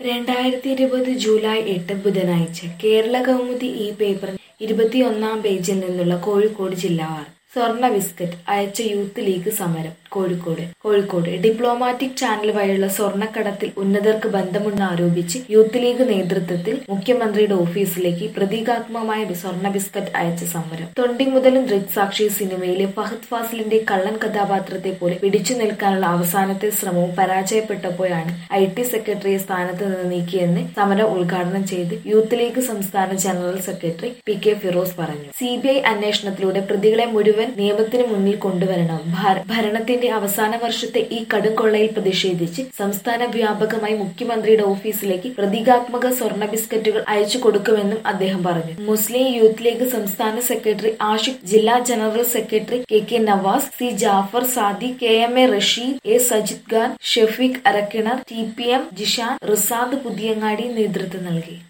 രണ്ടായിരത്തി ഇരുപത് ജൂലൈ എട്ട് ബുധനാഴ്ച കേരള കൗമുദി ഈ പേപ്പറിൽ ഇരുപത്തിയൊന്നാം പേജിൽ നിന്നുള്ള കോഴിക്കോട് ജില്ലാ വാർത്ത സ്വർണ്ണ ബിസ്ക്കറ്റ് അയച്ച യൂത്ത് ലീഗ് സമരം കോഴിക്കോട് കോഴിക്കോട് ഡിപ്ലോമാറ്റിക് ചാനൽ വഴിയുള്ള സ്വർണ്ണക്കടത്തിൽ ഉന്നതർക്ക് ബന്ധമുണ്ടെന്ന് ആരോപിച്ച് യൂത്ത് ലീഗ് നേതൃത്വത്തിൽ മുഖ്യമന്ത്രിയുടെ ഓഫീസിലേക്ക് പ്രതീകാത്മകമായ സ്വർണ്ണ ബിസ്ക്കറ്റ് അയച്ച സമരം തൊണ്ടി മുതലും ദൃക്സാക്ഷി സിനിമയിലെ ഫഹദ് ഫാസിലിന്റെ കള്ളൻ കഥാപാത്രത്തെ പോലെ പിടിച്ചു നിൽക്കാനുള്ള അവസാനത്തെ ശ്രമവും പരാജയപ്പെട്ടപ്പോഴാണ് ഐ ടി സെക്രട്ടറിയെ സ്ഥാനത്ത് നിന്ന് നീക്കിയെന്ന് സമരം ഉദ്ഘാടനം ചെയ്ത് യൂത്ത് ലീഗ് സംസ്ഥാന general secretary P K Firoz പറഞ്ഞു സി ബി ഐ അന്വേഷണത്തിലൂടെ പ്രതികളെ മുഴുവൻ നിയമത്തിന് മുന്നിൽ കൊണ്ടുവരണം ഭര- ഭരണത്തിന്റെ അവസാന വർഷത്തെ ഈ കടുംകൊള്ളയിൽ പ്രതിഷേധിച്ച് സംസ്ഥാന വ്യാപകമായി മുഖ്യമന്ത്രിയുടെ ഓഫീസിലേക്ക് പ്രതീകാത്മക സ്വർണ്ണ ബിസ്ക്കറ്റുകൾ അയച്ചു കൊടുക്കുമെന്നും അദ്ദേഹം പറഞ്ഞു മുസ്ലിം യൂത്ത് ലീഗ് സംസ്ഥാന സെക്രട്ടറി ആഷിഖ് ജില്ലാ general secretary K K Navas C Jafar Sadi K M A Rasheed A Sajid Khan Shefeeq Arakkinar T P M Jishan Risad Puthiyangadi നേതൃത്വം നൽകി